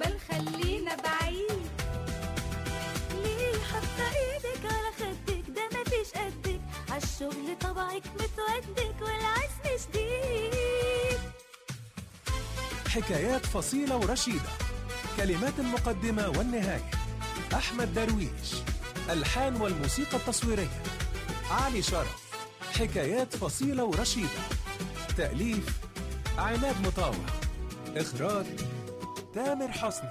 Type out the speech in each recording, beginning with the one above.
جدول خلينا بعيد ليه حاطه ايدك على خدك ده مفيش قدك عالشغل طبعك متودك والعزم شديد حكايات فصيلة ورشيدة كلمات المقدمة والنهاية أحمد درويش الحان والموسيقى التصويرية علي شرف حكايات فصيلة ورشيدة تأليف عماد مطاوع إخراج تامر حسني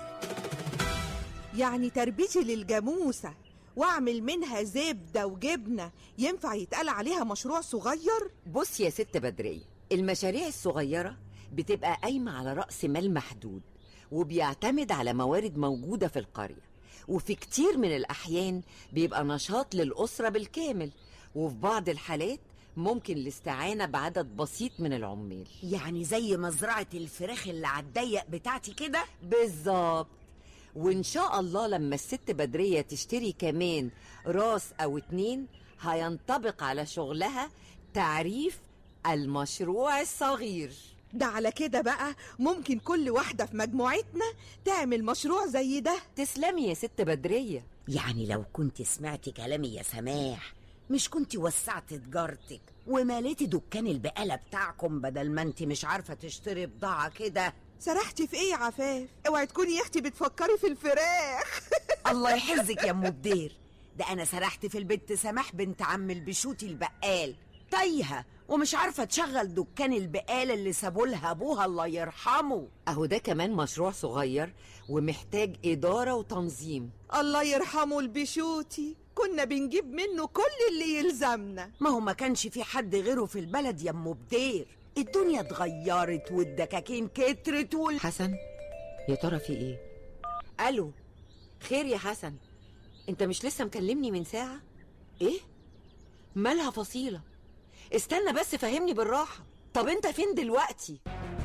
يعني تربيتي للجاموسة واعمل منها زبدة وجبنة ينفع يتقال عليها مشروع صغير؟ بص يا ست بدرية المشاريع الصغيرة بتبقى قايمة على رأس مال محدود وبيعتمد على موارد موجودة في القرية وفي كتير من الأحيان بيبقى نشاط للأسرة بالكامل وفي بعض الحالات ممكن الاستعانة بعدد بسيط من العمال يعني زي مزرعة الفراخ اللي على الضيق بتاعتي كده بالظبط وإن شاء الله لما الست بدرية تشتري كمان راس أو اتنين هينطبق على شغلها تعريف المشروع الصغير ده على كده بقى ممكن كل واحدة في مجموعتنا تعمل مشروع زي ده تسلمي يا ست بدرية يعني لو كنت سمعتي كلامي يا سماح مش كنت وسعت تجارتك وماليتي دكان البقالة بتاعكم بدل ما انت مش عارفة تشتري بضاعة كده سرحتي في ايه يا عفاف؟ اوعي تكوني يا اختي بتفكري في الفراخ الله يحفظك يا ام بدير ده انا سرحت في البت سماح بنت عم البشوتي البقال تايهه ومش عارفه تشغل دكان البقاله اللي سابولها ابوها الله يرحمه أهو ده كمان مشروع صغير ومحتاج إدارة وتنظيم الله يرحمه البشوتي كنا بنجيب منه كل اللي يلزمنا ما هو ما كانش في حد غيره في البلد يا ام بدير الدنيا اتغيرت والدكاكين كترت وال... حسن يا ترى في إيه؟ ألو خير يا حسن أنت مش لسه مكلمني من ساعة؟ إيه؟ مالها فصيلة؟ استنى بس فهمني بالراحة طب أنت فين دلوقتي؟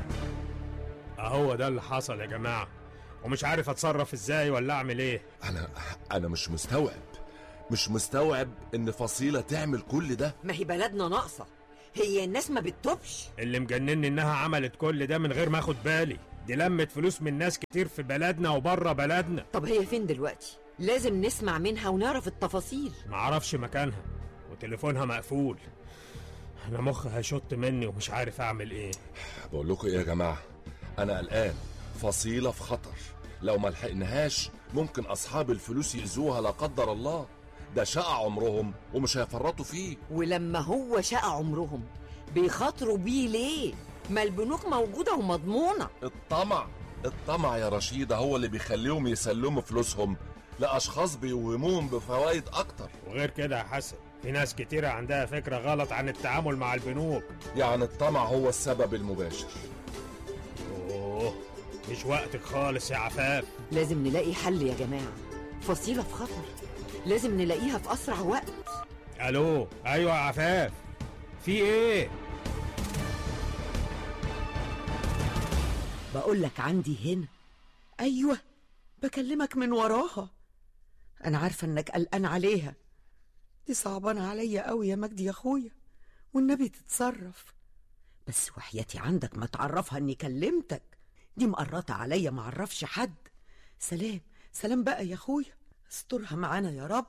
اهو ده اللي حصل يا جماعة ومش عارف اتصرف ازاي ولا اعمل ايه انا انا مش مستوعب مش مستوعب ان فصيلة تعمل كل ده ما هي بلدنا ناقصة هي الناس ما بتتوبش اللي مجنني انها عملت كل ده من غير ما اخد بالي دي لمت فلوس من ناس كتير في بلدنا وبره بلدنا طب هي فين دلوقتي؟ لازم نسمع منها ونعرف التفاصيل معرفش مكانها وتليفونها مقفول انا مخي هيشط مني ومش عارف اعمل ايه بقول لكم ايه يا جماعة انا قلقان فصيلة في خطر لو ما لحقناهاش ممكن اصحاب الفلوس يأذوها لا قدر الله ده شقى عمرهم ومش هيفرطوا فيه ولما هو شقى عمرهم بيخاطروا بيه ليه؟ ما البنوك موجودة ومضمونة الطمع الطمع يا رشيدة هو اللي بيخليهم يسلموا فلوسهم لأشخاص بيوهموهم بفوائد أكتر وغير كده يا حسن في ناس كتيرة عندها فكرة غلط عن التعامل مع البنوك يعني الطمع هو السبب المباشر اوه مش وقتك خالص يا عفاف لازم نلاقي حل يا جماعة فصيلة في خطر لازم نلاقيها في أسرع وقت الو ايوه يا عفاف في ايه بقول لك عندي هنا ايوه بكلمك من وراها انا عارفه انك قلقان عليها دي صعبانه عليا قوي يا مجدي يا اخويا والنبي تتصرف بس وحياتي عندك ما تعرفها اني كلمتك دي مقرطه عليا ما اعرفش حد سلام سلام بقى يا اخويا استرها معانا يا رب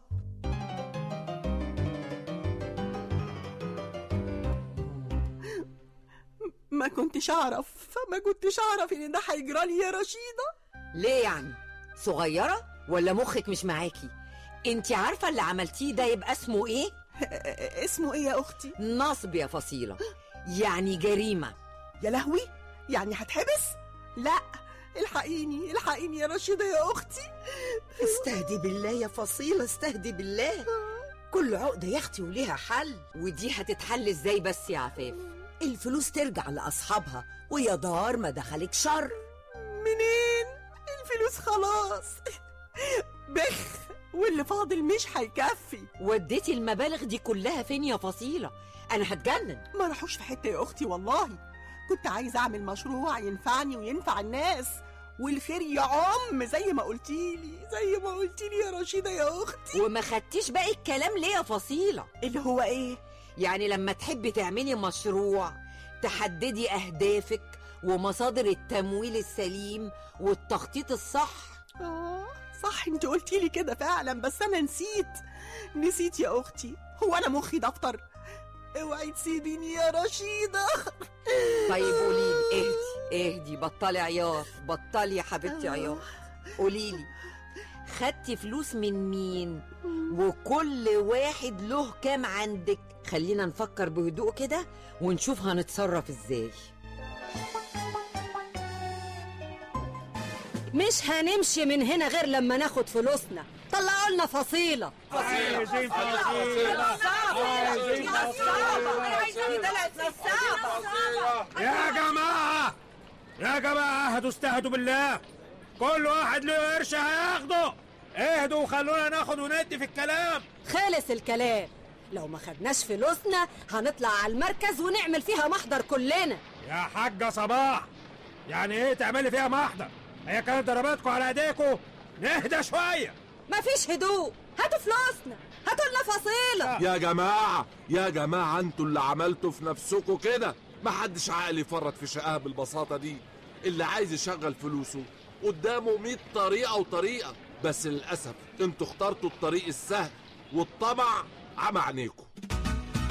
ما كنتش اعرف ما كنتش اعرف ان ده هيجرالي يا رشيده ليه يعني؟ صغيرة ولا مخك مش معاكي؟ انت عارفة اللي عملتيه ده يبقى اسمه ايه؟ اسمه ايه يا اختي نصب يا فصيلة يعني جريمة يا لهوي يعني هتحبس لا الحقيني الحقيني يا رشيده يا اختي استهدي بالله يا فصيلة استهدي بالله كل عقدة يا اختي وليها حل ودي هتتحل ازاي بس يا عفاف؟ الفلوس ترجع لأصحابها ويا دار ما دخلك شر منين الفلوس خلاص بخ واللي فاضل مش هيكفي وديتي المبالغ دي كلها فين يا فصيلة؟ أنا هتجنن ما راحوش في حته يا اختي والله كنت عايزه اعمل مشروع ينفعني وينفع الناس والخير يعم زي ما قلتيلي زي ما قلتيلي يا رشيده يا اختي وما خدتيش باقي الكلام ليه يا فصيلة؟ اللي هو ايه يعني لما تحبي تعملي مشروع تحددي أهدافك ومصادر التمويل السليم والتخطيط الصح آه صح انت قلتي لي كده فعلا بس انا نسيت نسيت يا اختي هو انا مخي دفتر اوعي تسيبيني يا رشيدة طيب قولي لي اهدي اهدي بطلي عياط بطلي يا حبيبتي عياط قولي لي خدتي فلوس من مين وكل واحد له كام عندك خلينا نفكر بهدوء كده ونشوف هنتصرف ازاي مش هنمشي من هنا غير لما ناخد فلوسنا طلعوا لنا فصيلة عايزين فصيلة عايزين يا جماعة يا جماعة هتستهدوا بالله كل واحد له قرش هياخده اهدوا وخلونا ناخد وندي في الكلام خلص الكلام لو ما خدناش فلوسنا هنطلع على المركز ونعمل فيها محضر كلنا يا حاجة صباح يعني ايه تعملي فيها محضر هي كانت ضرباتكم على ايديكم نهدى شوية مفيش هدوء هاتوا فلوسنا هاتوا لنا فصيلة يا جماعة يا جماعة انتوا اللي عملتوا في نفسكم كده محدش عاقل يفرط في شقاها بالبساطة دي اللي عايز يشغل فلوسه قدامه 100 طريقة وطريقة بس للأسف انتوا اخترتوا الطريق السهل والطمع عمى عينيكم